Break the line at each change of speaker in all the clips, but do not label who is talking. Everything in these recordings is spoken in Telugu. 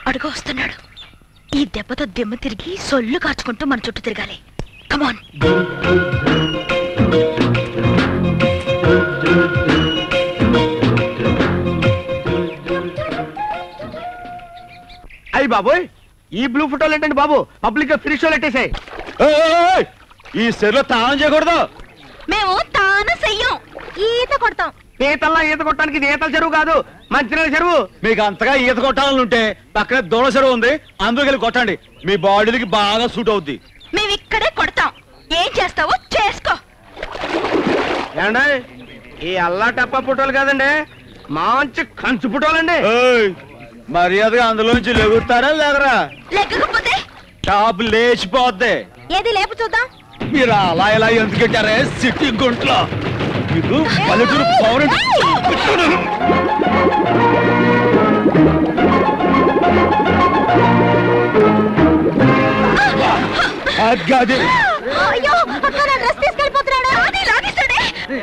అడుగు వస్తున్నాడు ఈ దెబ్బతో దిమ్మ తిరిగి సొల్లు కాచుకుంటూ మన చుట్టూ తిరగాలి కమాన్
అయ్యి బాబోయ్ ఈ బ్లూ ఫోటోలు ఏంటండి బాబు పబ్లిక్ గా ఫ్రీ షోలు పెట్టేసాయి
ఈ సెర్లో తాళం చేయకూడదు
మేము తాను చెయ్యం ఈత కొడతాం
పీతల్లా ఈత కొట్టడానికి ఇది ఈతల చెరువు కాదు మంచినీళ్ళ చెరువు
మీకు అంతగా ఈత కొట్టాలని ఉంటే పక్కనే దూడ చెరువు ఉంది అందులోకి వెళ్ళి కొట్టండి మీ బాడీకి బాగా సూట్ అవుద్ది
మేము ఇక్కడే కొడతాం ఏం చేస్తావో చేసుకో
ఏమండి ఈ అల్లా టప్ప ఫోటోలు కాదండి మంచి కంచు ఫోటోలు అండి
ఏయ్, మర్యాదగా అందులోంచి లెగుతారా లేకరా
లేకపోతే
టాప్ లేచిపోద్ది
ఏది లేపు చూద్దాం
మీరు అలా ఇలా ఎందుకు పెట్టారే సిటీ గుంట్లో మీకు పల్లెటూరు పౌరం అది
అయ్యో అక్క నా డ్రెస్ తీసుకెళ్ళిపోతున్నాడు అది లాగిస్తాడే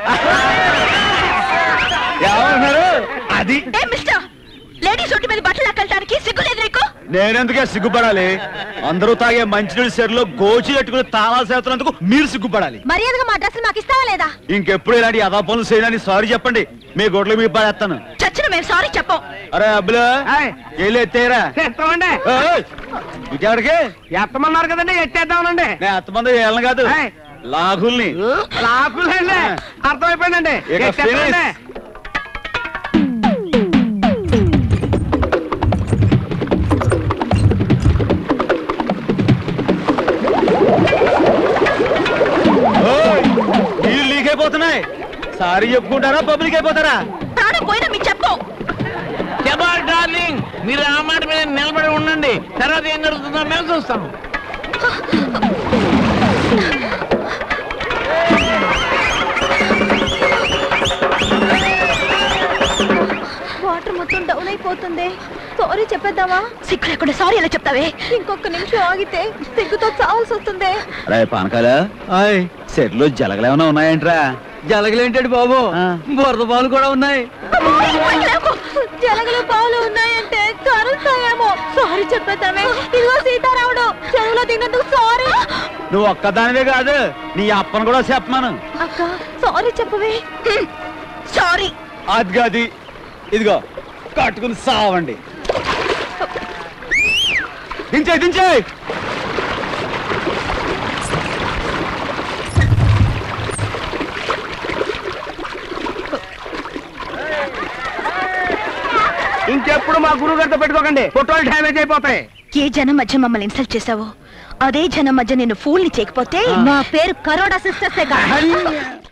ఏమన్నారు అది
ఏ మిస్టర్ లేడీస్ ఒంటి మీద బట్టలు అక్కడానికి సిగ్గులేదు నీకు
నేనెందుకే సిగ్గుపడాలి అందరూ తాగే మంచినీళ్ళ సెరలో గోచి పెట్టుకుని తాళాలు చేస్తున్నందుకు మీరు సిగ్గుపడాలి
మర్యాదగా మా డ్రెస్ మాకు ఇస్తావా లేదా
ఇంకెప్పుడు ఇలాంటి యథా పనులు చేయడానికి సారీ చెప్పండి మీ గొడ్లు మీ పడేస్తాను
చచ్చిన మేము సారీ చెప్పం
అరే అబ్బులు
ఏయ్.
వెళ్ళి ఎత్తేరా
ఎత్తామండి
ఇటెవరికి
ఎత్తమన్నారు కదండి ఎత్తేద్దామనండి
నేను అత్తమంది వెళ్ళను కాదు
ఏయ్.
లాగుల్ని
లాకులండి అర్థమైపోయిందండి
ఇక
ఎత్తేద్దామండి.
finish. ఓయ్, నీళ్ళు లీక్ అయిపోతున్నాయి సారీ చెప్పుకుంటారా పబ్లిక్ అయిపోతారా
ప్రాణం పోయినా మీకు చెప్పం
జబాల్ డార్లింగ్ మీరు ఆ మాట మీద నిలబడి ఉండండి తర్వాత ఏం జరుగుతుందో మేము చూస్తాం
వాటర్ మొత్తం డౌన్ అయిపోతుంది సారీ చెప్పేద్దామా
సిగ్గు లేకుండా సారీ ఎలా చెప్తావే
ఇంకొక నిమిషం ఆగితే సిగ్గుతో చావాల్సి వస్తుంది
రే పానకాల సెట్లో జలగలేమన్నా ఉన్నాయంట్రా
జలగలేంటండి బాబు
ఆ.
బురద పాలు కూడా ఉన్నాయి
జలగలు పావులు ఉన్నాయంటే కరుస్తాయేమో సారీ చెప్పేద్దామే ఇదిగో సీతారాముడు చెరువులో దిగినందుకు సారీ
నువ్వు ఒక్కదానివే కాదు నీ అప్పను కూడా చెప్పమాను
అక్క సారీ చెప్పవే
సారీ
అది కాదు ఇదిగో కట్టుకుని సావండి దించే దించే
ఇంకెప్పుడు మా గురువు గారితో పెట్టుకోకండి ఫోటోలు డ్యామేజ్ అయిపోతాయి
ఏ జనం మధ్య మమ్మల్ని ఇన్సల్ట్ చేసావో అదే జనం మధ్య నేను ఫూల్ని చేయకపోతే
మా పేరు కరోడా సిస్టర్సే కాదు